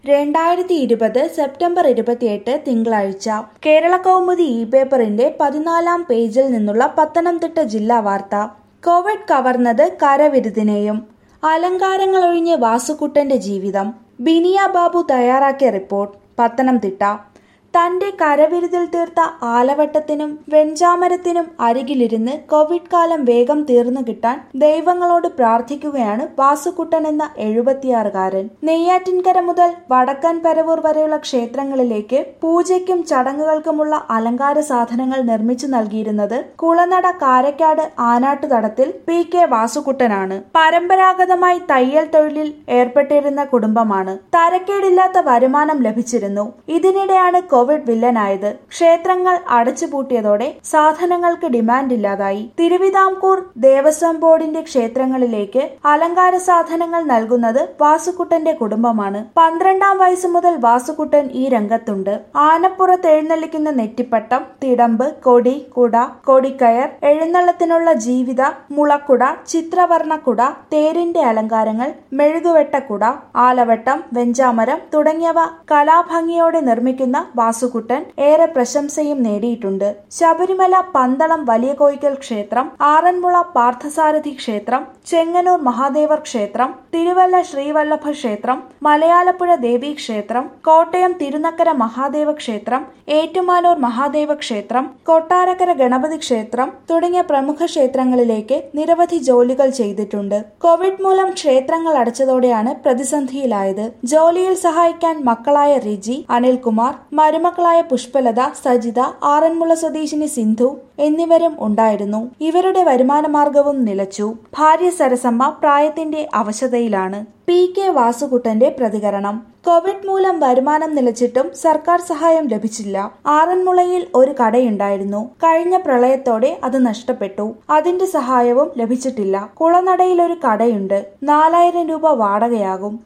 രണ്ടായിരത്തി ഇരുപത് സെപ്റ്റംബർ ഇരുപത്തിയെട്ട് തിങ്കളാഴ്ച കേരള കൗമുദി ഇ പേപ്പറിന്റെ പതിനാലാം പേജിൽ നിന്നുള്ള പത്തനംതിട്ട ജില്ലാ വാർത്ത കോവിഡ് കവർന്നത് കരവിരുതിനെയും അലങ്കാരങ്ങളൊഴിഞ്ഞ് വാസുക്കുട്ടന്റെ ജീവിതം ബിനിയ ബാബു തയ്യാറാക്കിയ റിപ്പോർട്ട് പത്തനംതിട്ട തന്റെ കരവിരുതിൽ തീർത്ത ആലവട്ടത്തിനും വെഞ്ചാമരത്തിനും അരികിലിരുന്ന് കോവിഡ് കാലം വേഗം തീർന്നു കിട്ടാൻ ദൈവങ്ങളോട് പ്രാർത്ഥിക്കുകയാണ് വാസുക്കുട്ടൻ എന്ന എഴുപത്തിയാറുകാരൻ നെയ്യാറ്റിൻകര മുതൽ വടക്കൻ പരവൂർ വരെയുള്ള ക്ഷേത്രങ്ങളിലേക്ക് പൂജയ്ക്കും ചടങ്ങുകൾക്കുമുള്ള അലങ്കാര സാധനങ്ങൾ നിർമ്മിച്ചു നൽകിയിരുന്നത് കുളനട കാരക്കാട് ആനാട്ടുതടത്തിൽ പി കെ വാസുക്കുട്ടനാണ് പരമ്പരാഗതമായി തയ്യൽ തൊഴിലിൽ ഏർപ്പെട്ടിരുന്ന കുടുംബമാണ് തരക്കേടില്ലാത്ത വരുമാനം ലഭിച്ചിരുന്നു ഇതിനിടെയാണ് കോവിഡ് വില്ലനായത് ക്ഷേത്രങ്ങൾ അടച്ചുപൂട്ടിയതോടെ സാധനങ്ങൾക്ക് ഡിമാൻഡ് ഇല്ലാതായി തിരുവിതാംകൂർ ദേവസ്വം ബോർഡിന്റെ ക്ഷേത്രങ്ങളിലേക്ക് അലങ്കാര സാധനങ്ങൾ നൽകുന്നത് വാസുക്കുട്ടന്റെ കുടുംബമാണ് പന്ത്രണ്ടാം വയസ്സ് മുതൽ വാസുക്കുട്ടൻ ഈ രംഗത്തുണ്ട് ആനപ്പുറത്ത് എഴുന്നള്ളിക്കുന്ന നെറ്റിപ്പട്ടം തിടമ്പ് കൊടി കുട കൊടിക്കയർ എഴുന്നള്ളത്തിനുള്ള ജീവിത മുളക്കുട ചിത്രവർണ്ണക്കുട തേരിന്റെ അലങ്കാരങ്ങൾ മെഴുകുവെട്ടക്കുട ആലവട്ടം വെഞ്ചാമരം തുടങ്ങിയവ കലാഭംഗിയോടെ നിർമ്മിക്കുന്ന വാസുകുട്ടൻ ഏറെ പ്രശംസയും നേടിയിട്ടുണ്ട് ശബരിമല പന്തളം വലിയ കോയിക്കൽ ക്ഷേത്രം ആറന്മുള പാർത്ഥസാരഥി ക്ഷേത്രം ചെങ്ങന്നൂർ മഹാദേവർ ക്ഷേത്രം തിരുവല്ല ശ്രീവല്ലഭ ക്ഷേത്രം മലയാലപ്പുഴ ദേവീ ക്ഷേത്രം കോട്ടയം തിരുനക്കര മഹാദേവ ക്ഷേത്രം ഏറ്റുമാനൂർ മഹാദേവ ക്ഷേത്രം കൊട്ടാരക്കര ഗണപതി ക്ഷേത്രം തുടങ്ങിയ പ്രമുഖ ക്ഷേത്രങ്ങളിലേക്ക് നിരവധി ജോലികൾ ചെയ്തിട്ടുണ്ട് കോവിഡ് മൂലം ക്ഷേത്രങ്ങൾ അടച്ചതോടെയാണ് പ്രതിസന്ധിയിലായത് ജോലിയിൽ സഹായിക്കാൻ മക്കളായ റിജി അനിൽകുമാർ മരുമക്കളായ പുഷ്പലത സജിത ആറന്മുള സ്വദേശിനി സിന്ധു എന്നിവരും ഉണ്ടായിരുന്നു ഇവരുടെ വരുമാനമാർഗവും നിലച്ചു ഭാര്യ സരസമ്മ പ്രായത്തിന്റെ അവശതയിലാണ് പി കെ വാസുകുട്ടന്റെ പ്രതികരണം കോവിഡ് മൂലം വരുമാനം നിലച്ചിട്ടും സർക്കാർ സഹായം ലഭിച്ചില്ല ആറന്മുളയിൽ ഒരു കടയുണ്ടായിരുന്നു കഴിഞ്ഞ പ്രളയത്തോടെ അത് നഷ്ടപ്പെട്ടു അതിന്റെ സഹായവും ലഭിച്ചിട്ടില്ല കുളനടയിൽ ഒരു കടയുണ്ട് നാലായിരം രൂപ വാടകയാകും